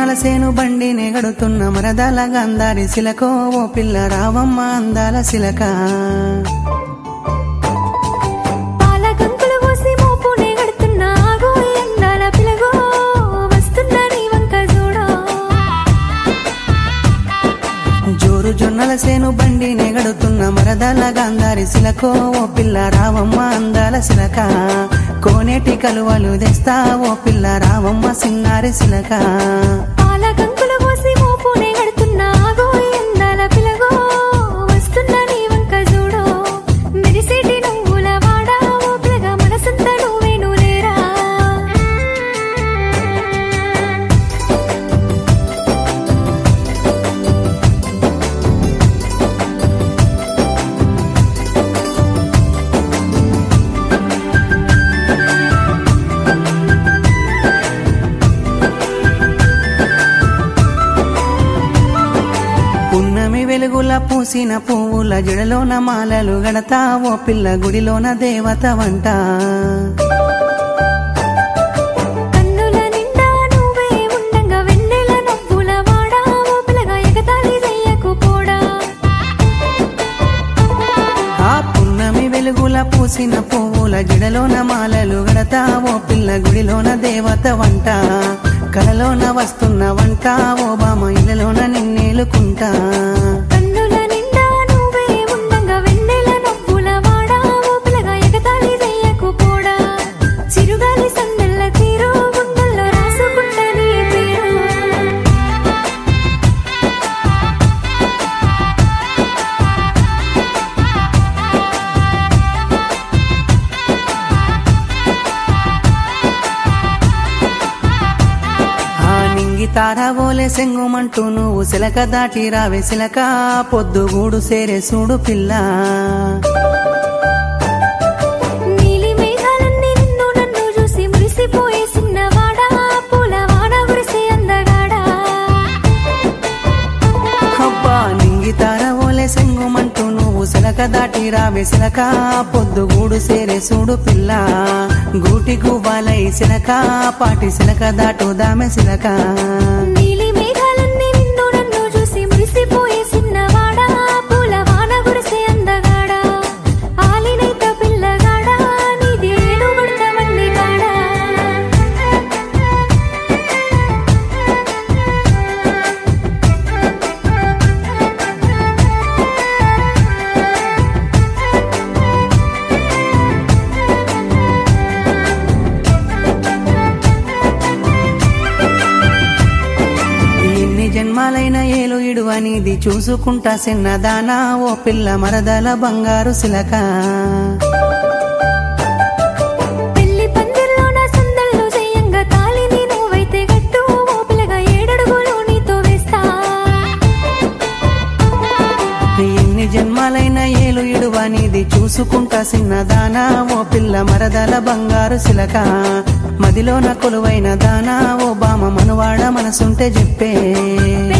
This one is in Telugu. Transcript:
జొన్నల సేను బండిని గడుతున్న మరదల గంధారి శిలకో ఓ పిల్ల రావమ్మ అందాల శిలక పాల గంకులు పోసి మోపునే గడుతున్న ఆగో ఎండాల పిలగో వస్తున్న నీ వంక చూడో జోరు జొన్నల సేను బండిని గడుతున్న మరదల గంధారి శిలకో ఓ పిల్ల రావమ్మ అందాల శిలక కోనేటి కలువలు తెస్తా ఓ పిల్ల రావమ్మ సిన్నారి శిలక పాల గంకులు పోసి మోపునే గడుతున్న ఆగో ఎండాల పిలగో వస్తున్న నీ వంక చూడో మెరిసేటి నువ్వుల వాడా ఓ పిలగ మనసంత నువ్వేను లేరా పున్నమి వెలుగుల పూసిన పువ్వుల జడలోన మాలలు గడతా ఓ పిల్ల గుడిలోన దేవత వంట కన్నుల నిండా నువ్వే ఉండంగా వెన్నెల నవ్వుల వాడా ఓ పిలగ ఎగతాళి చెయ్యకు పోడా ఆ పున్నమి వెలుగుల పూసిన పువ్వుల జడలోన మాలలు గడతా ఓ పిల్ల గుడిలోన దేవత వంట కలలోన వస్తున్న వంట ఓ బామ ఇళ్ళలోన నిన్నేలుకుంటా కన్నుల నిండా నువ్వే ఉండంగా వెన్నెల నవ్వుల వాడా ఓ పిలగ ఎగతాళి చెయ్యకు పోడా చిరుగాలి సందెల్ల తీరు గుండెల్లో రాసుకుంట నీ పేరు ఆ నింగి తారావోలే సెంగుమంటూ నువ్వు సిలక దాటి రావే సిలక పొద్దుగూడు సేరే సూడు పిల్ల నీలి మేఘాలన్నీ నిన్ను నన్ను చూసి మురిసిపోయే సిన్నవాడా పూల వాడ కురిసి అందగాడా అబ్బా నింగి తారావోలే సెంగుమంటూ నువ్వు సిలక దాటి రావే సిలక పొద్దుగూడు సేరే సూడు పిల్ల గూటి గువ్వాలై సిలక పాటి సిలక దాటు దామె సిలక నీలి మేఘాలన్నీ నిన్ను నన్ను చూసి మురిసిపోయే సిన్నవాడా పూల వాన కురిసి అందగాడా ఆలినైత పిల్లగాడా నీది ఏడు గుడతవన్నీ కాడా ఎన్ని జన్మాలైన ఏలు ఇడు అనేది చూసుకుంటా సిన్నదానా ఓ పిల్ల మరదల బంగారు సిలక పెళ్లి పందిర్లోన సందళ్ళు చెయ్యంగా తాళిని నువ్వైతే గట్టు ఓ పిల్లగా ఏడడుగులు నీతో వేస్తా ఎన్ని జన్మాలైన ఏలు ఇడు అనేది చూసుకుంటా సిన్నదానా ఓ పిల్ల మరదల బంగారు సిలక మదిలోన కొలువైన దానా ఓ బామ మనువాడ మనసుంటే చెప్పే